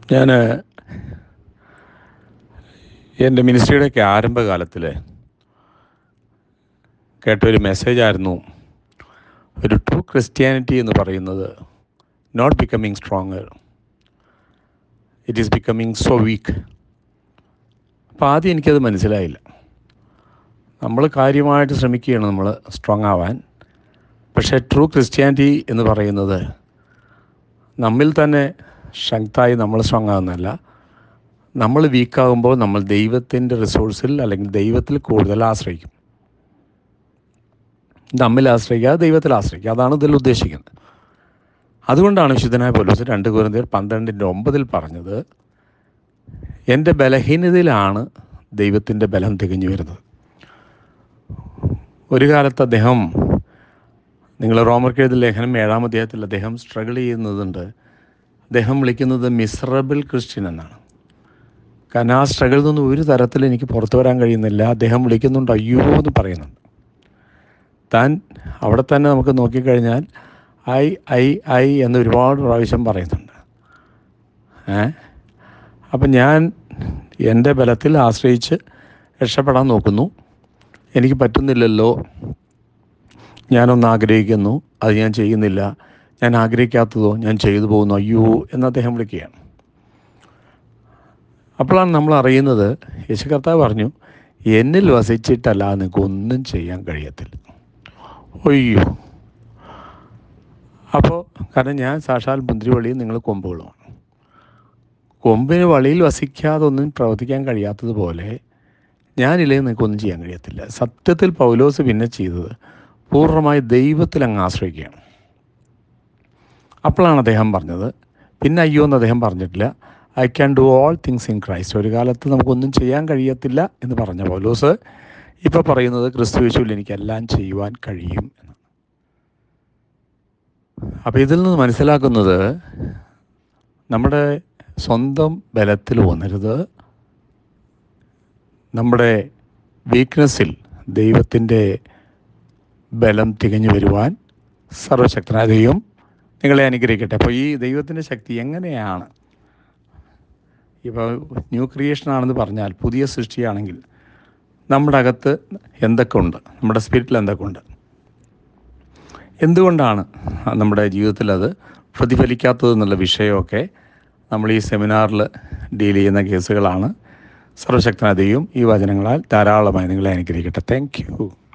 ഞാൻ എൻ്റെ മിനിസ്ട്രിയുടെയൊക്കെ ആരംഭകാലത്തിൽ കേട്ട ഒരു മെസ്സേജായിരുന്നു ഒരു ട്രൂ ക്രിസ്ത്യാനിറ്റി എന്ന് പറയുന്നത് not becoming stronger it is becoming so weak അപ്പോൾ ആദ്യം എനിക്കത് മനസ്സിലായില്ല നമ്മൾ കാര്യമായിട്ട് ശ്രമിക്കുകയാണ് നമ്മൾ സ്ട്രോങ് ആവാൻ പക്ഷേ ട്രൂ ക്രിസ്ത്യാനിറ്റി എന്ന് പറയുന്നത് നമ്മിൽ തന്നെ ശക്തമായി നമ്മൾ സ്ട്രോങ് ആകുന്നതല്ല നമ്മൾ വീക്കാകുമ്പോൾ നമ്മൾ ദൈവത്തിൻ്റെ റിസോഴ്സിൽ അല്ലെങ്കിൽ ദൈവത്തിൽ കൂടുതൽ ആശ്രയിക്കും നമ്മിൽ ആശ്രയിക്കാതെ ദൈവത്തിൽ ആശ്രയിക്കുക അതാണ് ഇതിൽ ഉദ്ദേശിക്കുന്നത് അതുകൊണ്ടാണ് വിശുദ്ധനായ പോലീസ് രണ്ട് കുരുന്നേർ പന്ത്രണ്ടിൻ്റെ ഒമ്പതിൽ പറഞ്ഞത് എൻ്റെ ബലഹീനതയിലാണ് ദൈവത്തിൻ്റെ ബലം തികഞ്ഞു വരുന്നത് ഒരു കാലത്ത് അദ്ദേഹം നിങ്ങൾ റോമർക്ക് എഴുതിയ ലേഖനം ഏഴാം അധ്യായത്തിൽ അദ്ദേഹം സ്ട്രഗിൾ ചെയ്യുന്നതുണ്ട് അദ്ദേഹം വിളിക്കുന്നത് മിസറബിൾ ക്രിസ്ത്യൻ എന്നാണ് കാരണം ആ സ്ട്രഗിളിൽ നിന്ന് ഒരു തരത്തിൽ എനിക്ക് പുറത്തു വരാൻ കഴിയുന്നില്ല അദ്ദേഹം വിളിക്കുന്നുണ്ട് അയ്യോ എന്ന് പറയുന്നുണ്ട് താൻ അവിടെ തന്നെ നമുക്ക് നോക്കിക്കഴിഞ്ഞാൽ ഐ ഐ ഐ എന്ന് ഒരുപാട് പ്രാവശ്യം പറയുന്നുണ്ട് ഏ അപ്പം ഞാൻ എൻ്റെ ബലത്തിൽ ആശ്രയിച്ച് രക്ഷപ്പെടാൻ നോക്കുന്നു എനിക്ക് പറ്റുന്നില്ലല്ലോ ഞാനൊന്ന് ആഗ്രഹിക്കുന്നു അത് ഞാൻ ചെയ്യുന്നില്ല ഞാൻ ആഗ്രഹിക്കാത്തതോ ഞാൻ ചെയ്തു പോകുന്നു അയ്യോ എന്ന് അദ്ദേഹം വിളിക്കുകയാണ് അപ്പോഴാണ് നമ്മൾ അറിയുന്നത് യേശു കർത്താവ് പറഞ്ഞു എന്നിൽ വസിച്ചിട്ടല്ല നിങ്ങൾക്ക് ഒന്നും ചെയ്യാൻ കഴിയത്തില്ല അയ്യോ അപ്പോൾ കാരണം ഞാൻ സാക്ഷാൽ മുന്തിരിവള്ളിയും നിങ്ങൾ കൊമ്പുകളുമാണ് കൊമ്പിന് വളിയിൽ വസിക്കാതെ ഒന്നും പ്രവർത്തിക്കാൻ കഴിയാത്തതുപോലെ ഞാനില്ലെങ്കിൽ നിങ്ങൾക്കൊന്നും ചെയ്യാൻ കഴിയത്തില്ല സത്യത്തിൽ പൗലോസ് പിന്നെ ചെയ്തത് പൂർണ്ണമായി ദൈവത്തിൽ അങ്ങ് ആശ്രയിക്കുകയാണ് അപ്പോഴാണ് അദ്ദേഹം പറഞ്ഞത് പിന്നെ അയ്യോ എന്ന് അദ്ദേഹം പറഞ്ഞിട്ടില്ല I can do all things in Christ ഒരു കാലത്ത് നമുക്കൊന്നും ചെയ്യാൻ കഴിയത്തില്ല എന്ന് പറഞ്ഞ പൗലോസ് ഇപ്പോൾ പറയുന്നത് ക്രിസ്തു യേശുവിൽ എനിക്കെല്ലാം ചെയ്യുവാൻ കഴിയും എന്ന് അപ്പോൾ ഇതിൽ നിന്ന് മനസ്സിലാക്കുന്നത് നമ്മുടെ സ്വന്തം ബലത്തിൽ വന്നരുത് നമ്മുടെ വീക്ക്നെസ്സിൽ ദൈവത്തിൻ്റെ ബലം തികഞ്ഞു വരുവാൻ സർവശക്തനായ ദൈവം നിങ്ങളെ അനുഗ്രഹിക്കട്ടെ അപ്പോൾ ഈ ദൈവത്തിൻ്റെ ശക്തി എങ്ങനെയാണ് ഇപ്പോൾ ന്യൂ ക്രിയേഷൻ ആണെന്ന് പറഞ്ഞാൽ പുതിയ സൃഷ്ടിയാണെങ്കിൽ നമ്മുടെ അകത്ത് എന്തൊക്കെ ഉണ്ട് നമ്മുടെ സ്പിരിറ്റിൽ എന്തൊക്കെ ഉണ്ട് എന്തുകൊണ്ടാണ് നമ്മുടെ ജീവിതത്തിൽ അത് പ്രതിഫലിക്കാത്തത് എന്നുള്ള വിഷയമൊക്കെ നമ്മൾ ഈ സെമിനാറിൽ ഡീൽ ചെയ്യുന്ന കേസുകളാണ് സർവശക്തനായ ദൈവം ഈ വചനങ്ങളാൽ ധാരാളമായി നിങ്ങളെ അനുഗ്രഹിക്കട്ടെ താങ്ക് യു